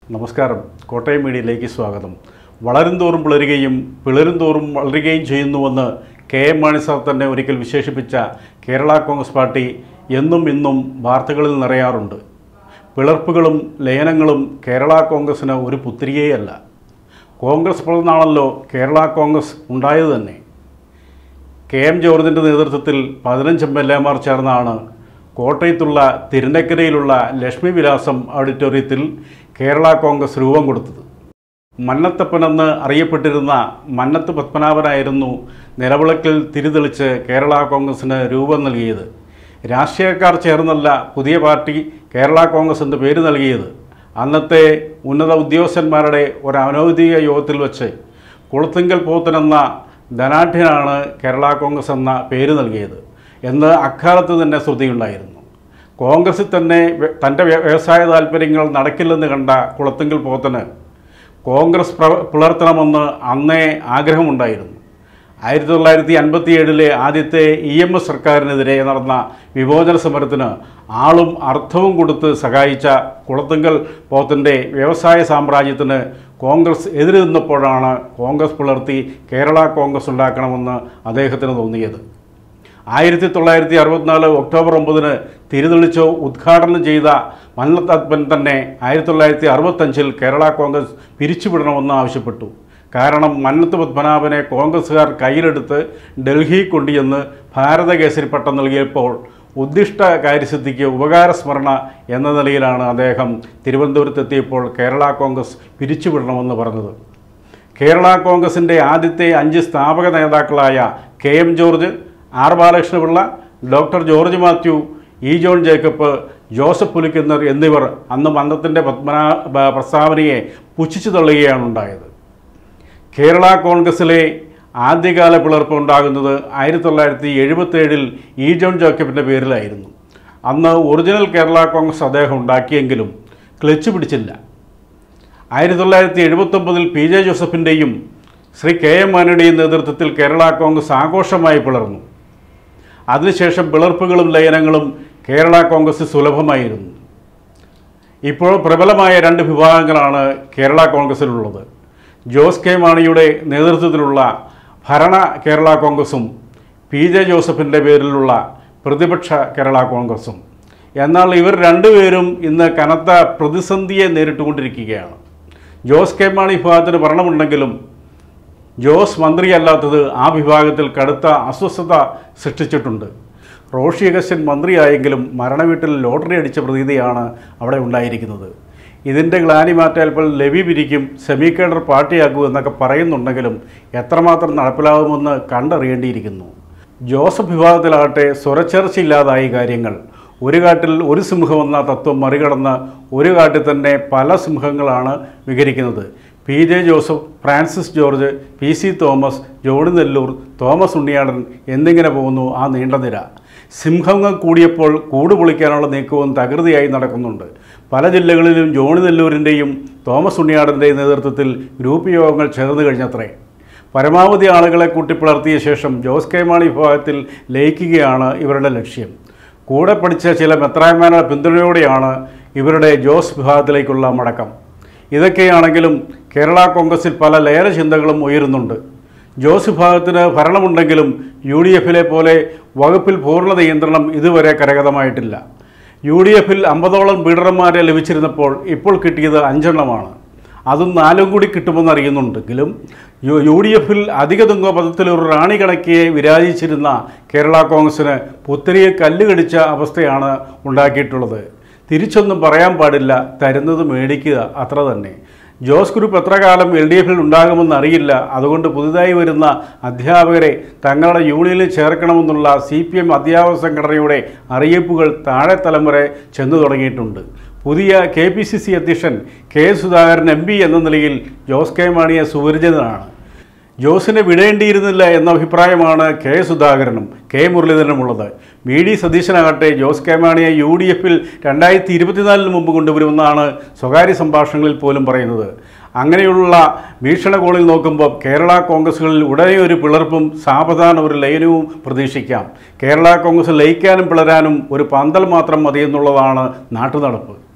നമസ്കാരം കോട്ടയം മീഡിയയിലേക്ക് സ്വാഗതം വളരും തോറും പിളരുകയും പിളരും തോറും വളരുകയും ചെയ്യുന്നുവെന്ന് കെ എം മാണി സാർ തന്നെ ഒരിക്കൽ വിശേഷിപ്പിച്ച കേരള കോൺഗ്രസ് പാർട്ടി എന്നും ഇന്നും വാർത്തകളിൽ നിറയാറുണ്ട് പിളർപ്പുകളും ലയനങ്ങളും കേരള കോൺഗ്രസിന് ഒരു പുത്തിരികയല്ല കോൺഗ്രസ് പിളർന്നാണല്ലോ കേരള കോൺഗ്രസ് ഉണ്ടായത് തന്നെ കെ എം ജോർജിൻ്റെ നേതൃത്വത്തിൽ പതിനഞ്ച് എം എൽ എമാർ ചേർന്നാണ് കോട്ടയത്തുള്ള തിരുനക്കരയിലുള്ള ലക്ഷ്മി വിലാസം ഓഡിറ്റോറിയത്തിൽ കേരള കോൺഗ്രസ് രൂപം കൊടുത്തത് മന്നത്തപ്പനെന്ന് അറിയപ്പെട്ടിരുന്ന മന്നത്ത് പത്മനാഭനായിരുന്നു നിലവിളക്കിൽ തിരിതെളിച്ച് കേരള കോൺഗ്രസിന് രൂപം നൽകിയത് രാഷ്ട്രീയക്കാർ ചേർന്നല്ല പുതിയ പാർട്ടി കേരള കോൺഗ്രസ് എന്ന് പേര് നൽകിയത് അന്നത്തെ ഉന്നത ഉദ്യോഗസ്ഥന്മാരുടെ ഒരു അനൗദ്യോഗിക യോഗത്തിൽ വെച്ച് കുളത്തിങ്കൽ പോത്തനെന്ന ധനാഢ്യനാണ് കേരള കോൺഗ്രസ് എന്ന പേര് നൽകിയത് എന്ന് അക്കാലത്ത് തന്നെ ശ്രുതിയുണ്ടായിരുന്നു കോൺഗ്രസിൽ തന്നെ വ്യ- തൻ്റെ വ്യ- വ്യവസായ താല്പര്യങ്ങൾ നടക്കില്ലെന്ന് കണ്ട കുളത്തിങ്കൽ പോത്തന് കോൺഗ്രസ് പ്ര പുലർത്തണമെന്ന് അന്നേ ആഗ്രഹമുണ്ടായിരുന്നു ആയിരത്തി തൊള്ളായിരത്തി അൻപത്തി ഏഴിലെ ആദ്യത്തെ ഇ എം എസ് സർക്കാരിനെതിരെ നടന്ന വിമോചന സമരത്തിന് ആളും അർത്ഥവും കൊടുത്ത് സഹായിച്ച കുളത്തുങ്കൽ പോത്തൻ്റെ വ്യവസായ സാമ്രാജ്യത്തിന് കോൺഗ്രസ് എതിര് നിന്നപ്പോഴാണ് കോൺഗ്രസ് പുലർത്തി കേരള കോൺഗ്രസ് ഉണ്ടാക്കണമെന്ന് അദ്ദേഹത്തിന് തോന്നിയത് ആയിരത്തി തൊള്ളായിരത്തി അറുപത്തിനാല് ഒക്ടോബർ ഒമ്പതിന് തിരുതെളിച്ചോ ഉദ്ഘാടനം ചെയ്ത മന്നത്തപ്പൻ തന്നെ ആയിരത്തി തൊള്ളായിരത്തി അറുപത്തഞ്ചിൽ കേരള കോൺഗ്രസ് പിരിച്ചുവിടണമെന്ന് ആവശ്യപ്പെട്ടു കാരണം മന്നത്ത് പത്മനാഭനെ കോൺഗ്രസ്സുകാർ കയ്യിലെടുത്ത് ഡൽഹി കൊണ്ടുചെന്ന് ഭാരതകേസരി പട്ടം നൽകിയപ്പോൾ ഉദ്ദിഷ്ട കാര്യസിദ്ധിക്ക് ഉപകാരസ്മരണ എന്ന നിലയിലാണ് അദ്ദേഹം തിരുവനന്തപുരത്തെത്തിയപ്പോൾ കേരള കോൺഗ്രസ് പിരിച്ചുവിടണമെന്ന് പറഞ്ഞത് കേരള കോൺഗ്രസിൻ്റെ ആദ്യത്തെ അഞ്ച് സ്ഥാപക നേതാക്കളായ K M George R Balakrishna Pillai doctor George Mathew E John Jacob Joseph Pulikunnel എന്നിവർ അന്ന് മന്നത്തിൻ്റെ പത്മനാ ബ- പ്രസ്താവനയെ പുച്ഛിച്ചു തള്ളുകയാണ് ഉണ്ടായത് കേരള കോൺഗ്രസിലെ ആദ്യകാല പിളർപ്പ് ഉണ്ടാകുന്നത് ആയിരത്തി തൊള്ളായിരത്തി എഴുപത്തേഴിൽ ഇ ജോൺ ജേക്കബിൻ്റെ പേരിലായിരുന്നു അന്ന് ഒറിജിനൽ കേരള കോൺഗ്രസ് അദ്ദേഹം ഉണ്ടാക്കിയെങ്കിലും ക്ലച്ച് പിടിച്ചില്ല ആയിരത്തി തൊള്ളായിരത്തി എഴുപത്തൊമ്പതിൽ പി ജെ ജോസഫിൻ്റെയും ശ്രീ കെ എം മാണിയുടെയും നേതൃത്വത്തിൽ കേരള കോൺഗ്രസ് ആഘോഷമായി പിളർന്നു അതിനുശേഷം പിളർപ്പുകളും ലയനങ്ങളും കേരള കോൺഗ്രസ് സുലഭമായിരുന്നു ഇപ്പോൾ പ്രബലമായ രണ്ട് വിഭാഗങ്ങളാണ് കേരള കോൺഗ്രസിലുള്ളത് ജോസ് കെ മാണിയുടെ നേതൃത്വത്തിലുള്ള ഭരണ കേരള കോൺഗ്രസും പി ജെ ജോസഫിൻ്റെ പേരിലുള്ള പ്രതിപക്ഷ കേരള കോൺഗ്രസും എന്നാൽ ഇവർ രണ്ടുപേരും ഇന്ന് കനത്ത പ്രതിസന്ധിയെ നേരിട്ടുകൊണ്ടിരിക്കുകയാണ് ജോസ് കെ മാണി വിഭാഗത്തിന് ഭരണമുണ്ടെങ്കിലും ജോസ് മന്ത്രിയല്ലാത്തത് ആ വിഭാഗത്തിൽ കടുത്ത അസ്വസ്ഥത സൃഷ്ടിച്ചിട്ടുണ്ട് റോഷി അഗസ്റ്റ്യൻ മന്ത്രിയായെങ്കിലും മരണവീട്ടിൽ ലോട്ടറി അടിച്ച പ്രതീതിയാണ് അവിടെ ഉണ്ടായിരിക്കുന്നത് ഇതിൻ്റെ ഗ്ലാനി മാറ്റാൽപ്പോൾ ലവി പിരിക്കും സെമി കേഡർ പാർട്ടിയാക്കൂ എന്നൊക്കെ പറയുന്നുണ്ടെങ്കിലും എത്രമാത്രം നടപ്പിലാകുമെന്ന് കണ്ടറിയേണ്ടിയിരിക്കുന്നു ജോസഫ് വിഭാഗത്തിലാകട്ടെ സ്വരച്ചേർച്ചയില്ലാതായി കാര്യങ്ങൾ ഒരു കാട്ടിൽ ഒരു സിംഹം എന്ന തത്വം മറികടന്ന് ഒരു കാട്ടിൽ തന്നെ പല സിംഹങ്ങളാണ് വിഹരിക്കുന്നത് P J Joseph Francis George P C Thomas Johnny Nellore Thomas Unniyadan എന്നിങ്ങനെ പോകുന്നു ആ നീണ്ട നിര സിംഹങ്ങൾ കൂടിയപ്പോൾ കൂട് പൊളിക്കാനുള്ള നീക്കവും തകൃതിയായി നടക്കുന്നുണ്ട് പല ജില്ലകളിലും ജോണി നെല്ലൂരിൻ്റെയും തോമസ് ഉണ്ണിയാടൻ്റെയും നേതൃത്വത്തിൽ ഗ്രൂപ്പ് യോഗങ്ങൾ ചേർന്ന് കഴിഞ്ഞത്രേ പരമാവധി ആളുകളെ കൂട്ടിപ്പിളർത്തിയ ശേഷം ജോസ് കെ മാണി വിഭാഗത്തിൽ ലയിക്കുകയാണ് ഇവരുടെ ലക്ഷ്യം കൂടെ പഠിച്ച ചില മെത്രാന്മാരുടെ പിന്തുണയോടെയാണ് ഇവരുടെ ജോസ് വിഭാഗത്തിലേക്കുള്ള മടക്കം ഇതൊക്കെയാണെങ്കിലും കേരള കോൺഗ്രസിൽ പല ലയന ചിന്തകളും ഉയരുന്നുണ്ട് ജോസ് വിഭാഗത്തിന് ഭരണമുണ്ടെങ്കിലും യു ഡി എഫിലെ പോലെ വകുപ്പിൽ പൂർണ്ണ നിയന്ത്രണം ഇതുവരെ കരഗതമായിട്ടില്ല യു ഡി എഫിൽ അമ്പതോളം ലീഡർമാരെ ലഭിച്ചിരുന്നപ്പോൾ ഇപ്പോൾ കിട്ടിയത് അഞ്ചെണ്ണമാണ് അതും നാലും കൂടി കിട്ടുമെന്ന് അറിയുന്നുണ്ടെങ്കിലും യു യു ഡി എഫിൽ അധിക തുങ്ക പദത്തിൽ ഒരു റാണി കണക്കിയെ വിരാജിച്ചിരുന്ന കേരള കോൺഗ്രസിന് പുത്തരിയെ കല്ല് കടിച്ച അവസ്ഥയാണ് ഉണ്ടാക്കിയിട്ടുള്ളത് തിരിച്ചൊന്നും പറയാൻ പാടില്ല തരുന്നത് മേടിക്കുക അത്ര തന്നെ ജോസ് ഗ്രൂപ്പ് എത്ര കാലം എൽ ഡി എഫിൽ ഉണ്ടാകുമെന്ന് അറിയില്ല അതുകൊണ്ട് പുതുതായി വരുന്ന അധ്യാപകരെ തങ്ങളുടെ യൂണിയനിൽ ചേർക്കണമെന്നുള്ള സി പി എം അധ്യാപക സംഘടനയുടെ അറിയിപ്പുകൾ താഴെ തലം വരെ ചെന്നു തുടങ്ങിയിട്ടുണ്ട് പുതിയ കെ പി സി സി അധ്യക്ഷൻ കെ സുധാകരൻ എം പി എന്ന നിലയിൽ ജോസ് കെ മാണിയെ സുപരിചിതനാണ് ജോസിനെ വിടേണ്ടിയിരുന്നില്ല എന്ന അഭിപ്രായമാണ് കെ സുധാകരനും കെ മുരളീധരനുമുള്ളത് വി ഡി സതീശനാകട്ടെ ജോസ് കെ മാണിയെ യു ഡി എഫിൽ രണ്ടായിരത്തി ഇരുപത്തിനാലിന് മുമ്പ് കൊണ്ടുവരുമെന്നാണ് സ്വകാര്യ സംഭാഷണങ്ങളിൽ പോലും പറയുന്നത് അങ്ങനെയുള്ള വീക്ഷണകോണിൽ നോക്കുമ്പോൾ കേരള കോൺഗ്രസുകളിൽ ഉടനെ ഒരു പിളർപ്പും സാവധാന ഒരു ലയനവും പ്രതീക്ഷിക്കാം കേരള കോൺഗ്രസ് ലയിക്കാനും പിളരാനും ഒരു പന്തൽ മാത്രം മതിയെന്നുള്ളതാണ് നാട്ടുനടപ്പ്